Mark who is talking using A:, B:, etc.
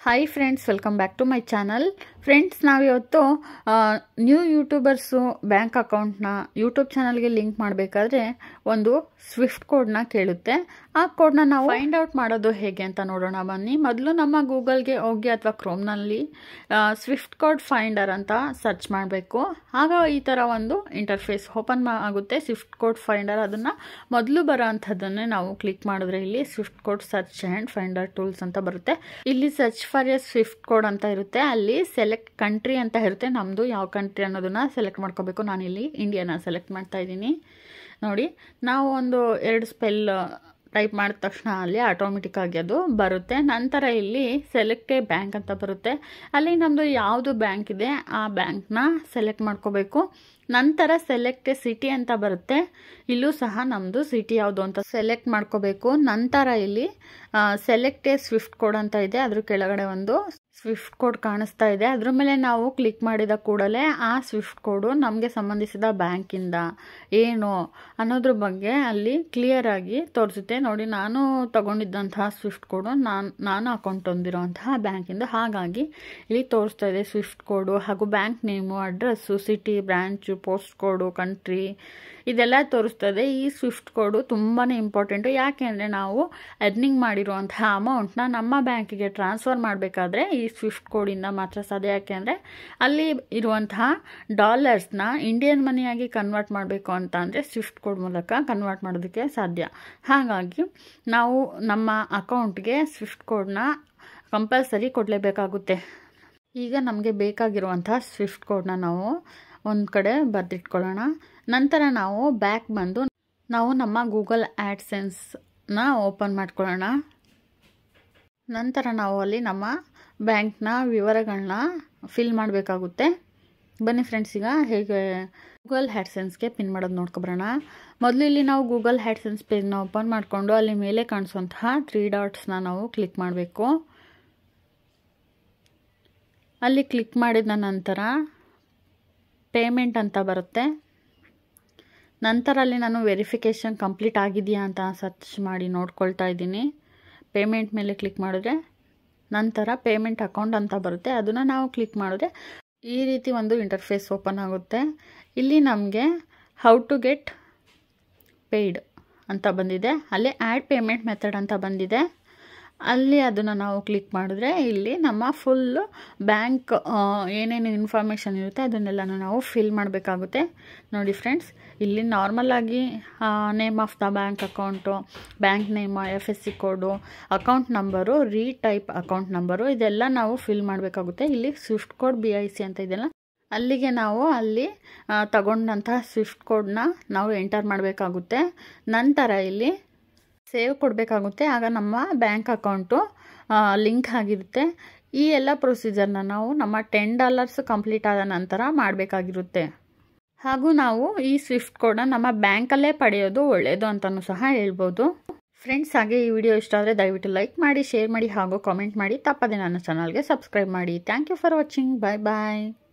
A: hi friends welcome back to my channel friends ನಾವಿವತ್ತು new YouTubers bank ಅಕೌಂಟ್ನ YouTube ಚಾನಲ್ಗೆ link ಮಾಡಬೇಕಾದ್ರೆ ಒಂದು ಸ್ವಿಫ್ಟ್ ಕೋಡ್ನ ಕೇಳುತ್ತೆ ಆ ಕೋಡ್ನ ನಾವು ಫೈಂಡ್ ಔಟ್ ಮಾಡೋದು ಹೇಗೆ ಅಂತ ನೋಡೋಣ ಬನ್ನಿ ಮೊದಲು ನಮ್ಮ ಗೂಗಲ್ಗೆ ಹೋಗಿ ಅಥವಾ ಕ್ರೋಮ್ನಲ್ಲಿ ಸ್ವಿಫ್ಟ್ ಕೋಡ್ ಫೈಂಡರ್ ಅಂತ ಸರ್ಚ್ ಮಾಡಬೇಕು ಆಗ ಈ ಥರ ಒಂದು ಇಂಟರ್ಫೇಸ್ ಓಪನ್ ಆಗುತ್ತೆ ಸ್ವಿಫ್ಟ್ ಕೋಡ್ ಫೈಂಡರ್ ಅದನ್ನು ಮೊದಲು ಬರೋ ಅಂಥದ್ದನ್ನೇ ನಾವು ಕ್ಲಿಕ್ ಮಾಡಿದ್ರೆ ಇಲ್ಲಿ swift code search and finder tools ಅಂತ ಬರುತ್ತೆ ಇಲ್ಲಿ search for a swift code ಅಂತ ಇರುತ್ತೆ ಅಲ್ಲಿ ಸೆಲೆಕ್ಟ್ ಕಂಟ್ರಿ ಅಂತ ಇರುತ್ತೆ ನಮ್ಮದು ಯಾವ ಕಂಟ್ರಿ ಅನ್ನೋದನ್ನ ಸೆಲೆಕ್ಟ್ ಮಾಡ್ಕೋಬೇಕು ನಾನಿಲ್ಲಿ ಇಂಡಿಯಾನ ಸೆಲೆಕ್ಟ್ ಮಾಡ್ತಾ ಇದ್ದೀನಿ ನೋಡಿ ನಾವು ಒಂದು ಎರಡು ಸ್ಪೆಲ್ ಟೈಪ್ ಮಾಡಿದ ತಕ್ಷಣ ಅಲ್ಲಿ ಆಟೋಮೆಟಿಕ್ ಆಗಿ ಅದು ಬರುತ್ತೆ ನಂತರ ಇಲ್ಲಿ ಸೆಲೆಕ್ಟ್ ಎ ಬ್ಯಾಂಕ್ ಅಂತ ಬರುತ್ತೆ ಅಲ್ಲಿ ನಮ್ಮದು ಯಾವುದು ಬ್ಯಾಂಕ್ ಇದೆ ಆ ಬ್ಯಾಂಕ್ನ ಸೆಲೆಕ್ಟ್ ಮಾಡ್ಕೋಬೇಕು ನಂತರ ಸೆಲೆಕ್ಟ್ ಎ ಸಿಟಿ ಅಂತ ಬರುತ್ತೆ ಇಲ್ಲೂ ಸಹ ನಮ್ಮದು ಸಿಟಿ ಯಾವುದು ಅಂತ ಸೆಲೆಕ್ಟ್ ಮಾಡ್ಕೋಬೇಕು ನಂತರ ಇಲ್ಲಿ ಸೆಲೆಕ್ಟ್ ಎ ಸ್ವಿಫ್ಟ್ ಕೋಡ್ ಅಂತ ಇದೆ ಅದ್ರ ಕೆಳಗಡೆ ಒಂದು ಸ್ವಿಫ್ಟ್ ಕೋಡ್ ಕಾಣಿಸ್ತಾ ಇದೆ ಅದ್ರ ಮೇಲೆ ನಾವು ಕ್ಲಿಕ್ ಮಾಡಿದ ಕೂಡಲೇ ಆ ಸ್ವಿಫ್ಟ್ ಕೋಡು ನಮಗೆ ಸಂಬಂಧಿಸಿದ ಬ್ಯಾಂಕಿಂದ ಏನು ಅನ್ನೋದ್ರ ಬಗ್ಗೆ ಅಲ್ಲಿ ಕ್ಲಿಯರ್ ಆಗಿ ತೋರಿಸುತ್ತೆ ನೋಡಿ ನಾನು ತಗೊಂಡಿದ್ದಂತಹ ಸ್ವಿಫ್ಟ್ ಕೋಡು ನಾನು ನಾನು ಅಕೌಂಟ್ ಹೊಂದಿರೋಂತಹ ಬ್ಯಾಂಕಿಂದ ಹಾಗಾಗಿ ಇಲ್ಲಿ ತೋರಿಸ್ತಾ ಇದೆ ಸ್ವಿಫ್ಟ್ ಕೋಡು ಹಾಗೂ bank name address city branch post code country ಇದೆಲ್ಲ ತೋರಿಸ್ತದೆ ಈ ಸ್ವಿಫ್ಟ್ ಕೋಡು ತುಂಬಾ ಇಂಪಾರ್ಟೆಂಟು ಯಾಕೆಂದರೆ ನಾವು ಅರ್ನಿಂಗ್ ಮಾಡಿರುವಂತಹ ಅಮೌಂಟ್ನ ನಮ್ಮ ಬ್ಯಾಂಕಿಗೆ ಟ್ರಾನ್ಸ್ಫರ್ ಮಾಡಬೇಕಾದ್ರೆ ಈ ಸ್ವಿಫ್ಟ್ ಕೋಡಿಂದ ಮಾತ್ರ ಸಾಧ್ಯ ಯಾಕೆಂದರೆ ಅಲ್ಲಿ ಇರುವಂತಹ ಡಾಲರ್ಸ್ನ ಇಂಡಿಯನ್ ಮನಿಯಾಗಿ ಕನ್ವರ್ಟ್ ಮಾಡಬೇಕು ಅಂತ ಅಂದರೆ ಸ್ವಿಫ್ಟ್ ಕೋಡ್ ಮೂಲಕ ಕನ್ವರ್ಟ್ ಮಾಡೋದಕ್ಕೆ ಸಾಧ್ಯ ಹಾಗಾಗಿ ನಾವು ನಮ್ಮ ಅಕೌಂಟ್ಗೆ ಸ್ವಿಫ್ಟ್ ಕೋಡ್ನ ಕಂಪಲ್ಸರಿ ಕೊಡಲೇಬೇಕಾಗುತ್ತೆ ಈಗ ನಮಗೆ ಬೇಕಾಗಿರುವಂತಹ ಸ್ವಿಫ್ಟ್ ಕೋಡ್ನ ನಾವು ಒಂದು ಕಡೆ ಬರೆದಿಟ್ಕೊಳ್ಳೋಣ ನಂತರ ನಾವು ಬ್ಯಾಕ್ ಬಂದು ನಾವು ನಮ್ಮ ಗೂಗಲ್ ಆ್ಯಡ್ಸೆನ್ಸ್ನ ಓಪನ್ ಮಾಡ್ಕೊಳ್ಳೋಣ ನಂತರ ನಾವು ಅಲ್ಲಿ ನಮ್ಮ ಬ್ಯಾಂಕ್ನ ವಿವರಗಳನ್ನ ಫಿಲ್ ಮಾಡಬೇಕಾಗುತ್ತೆ ಬನ್ನಿ ಫ್ರೆಂಡ್ಸ್ ಈಗ ಹೇಗೆ ಗೂಗಲ್ ಹ್ಯಾಡ್ಸೆನ್ಸ್ಗೆ ಪಿನ್ ಮಾಡೋದು ನೋಡ್ಕೊಬರೋಣ ಮೊದಲು ಇಲ್ಲಿ ನಾವು ಗೂಗಲ್ ಹ್ಯಾಡ್ಸೆನ್ಸ್ ಪೇಜ್ನ ಓಪನ್ ಮಾಡಿಕೊಂಡು ಅಲ್ಲಿ ಮೇಲೆ ಕಾಣಿಸುವಂತಹ ತ್ರೀ ಡಾಟ್ಸ್ನ ನಾವು ಕ್ಲಿಕ್ ಮಾಡಬೇಕು ಅಲ್ಲಿ ಕ್ಲಿಕ್ ಮಾಡಿದ ನಂತರ ಪೇಮೆಂಟ್ ಅಂತ ಬರುತ್ತೆ ನಂತರ ಅಲ್ಲಿ ನಾನು ವೆರಿಫಿಕೇಷನ್ ಕಂಪ್ಲೀಟ್ ಆಗಿದೆಯಾ ಅಂತ ಸರ್ಚ್ ಮಾಡಿ ನೋಡ್ಕೊಳ್ತಾ ಇದ್ದೀನಿ ಪೇಮೆಂಟ್ ಮೇಲೆ ಕ್ಲಿಕ್ ಮಾಡಿದ್ರೆ ನಂತರ ಪೇಮೆಂಟ್ ಅಕೌಂಟ್ ಅಂತ ಬರುತ್ತೆ ಅದನ್ನು ನಾವು ಕ್ಲಿಕ್ ಮಾಡಿದ್ರೆ ಈ ರೀತಿ ಒಂದು ಇಂಟರ್ಫೇಸ್ ಓಪನ್ ಆಗುತ್ತೆ ಇಲ್ಲಿ ನಮಗೆ ಹೌ ಟು ಗೆಟ್ ಪೇಯ್ಡ್ ಅಂತ ಬಂದಿದೆ ಅಲ್ಲಿ ಆ್ಯಡ್ ಪೇಮೆಂಟ್ ಮೆಥಡ್ ಅಂತ ಬಂದಿದೆ ಅಲ್ಲಿ ಅದನ್ನು ನಾವು ಕ್ಲಿಕ್ ಮಾಡಿದ್ರೆ ಇಲ್ಲಿ ನಮ್ಮ ಫುಲ್ಲು ಬ್ಯಾಂಕ್ ಏನೇನು ಇನ್ಫಾರ್ಮೇಷನ್ ಇರುತ್ತೆ ಅದನ್ನೆಲ್ಲನೂ ನಾವು ಫಿಲ್ ಮಾಡಬೇಕಾಗುತ್ತೆ ನೋಡಿ ಫ್ರೆಂಡ್ಸ್ ಇಲ್ಲಿ ನಾರ್ಮಲಾಗಿ name of the bank account bank name F S C code account number retype account number ಇದೆಲ್ಲ ನಾವು ಫಿಲ್ ಮಾಡಬೇಕಾಗುತ್ತೆ ಇಲ್ಲಿ swift code B I C ಅಂತ ಇದೆಯಲ್ಲ ಅಲ್ಲಿಗೆ ನಾವು ಅಲ್ಲಿ ತಗೊಂಡಂತಹ ಸ್ವಿಫ್ಟ್ ಕೋಡ್ನ ನಾವು ಎಂಟರ್ ಮಾಡಬೇಕಾಗುತ್ತೆ ನಂತರ ಇಲ್ಲಿ ಸೇವ್ ಕೊಡಬೇಕಾಗುತ್ತೆ ಆಗ ನಮ್ಮ ಬ್ಯಾಂಕ್ ಅಕೌಂಟು ಲಿಂಕ್ ಆಗಿರುತ್ತೆ ಈ ಎಲ್ಲ ಪ್ರೊಸೀಜರ್ನ ನಾವು ನಮ್ಮ ಟೆನ್ ಡಾಲರ್ಸ್ ಕಂಪ್ಲೀಟ್ ಆದ ನಂತರ ಮಾಡಬೇಕಾಗಿರುತ್ತೆ ಹಾಗೂ ನಾವು ಈ ಸ್ವಿಫ್ಟ್ ಕೋಡ್ನ ನಮ್ಮ ಬ್ಯಾಂಕಲ್ಲೇ ಪಡೆಯೋದು ಒಳ್ಳೆಯದು ಅಂತಲೂ ಸಹ ಹೇಳ್ಬೋದು ಫ್ರೆಂಡ್ಸ್ ಹಾಗೆ ಈ ವಿಡಿಯೋ ಇಷ್ಟ ಆದರೆ ದಯವಿಟ್ಟು ಲೈಕ್ ಮಾಡಿ ಶೇರ್ ಮಾಡಿ ಹಾಗೂ ಕಾಮೆಂಟ್ ಮಾಡಿ ತಪ್ಪದೆ ನನ್ನ ಚಾನಲ್ಗೆ ಸಬ್ಸ್ಕ್ರೈಬ್ ಮಾಡಿ thank you for watching bye bye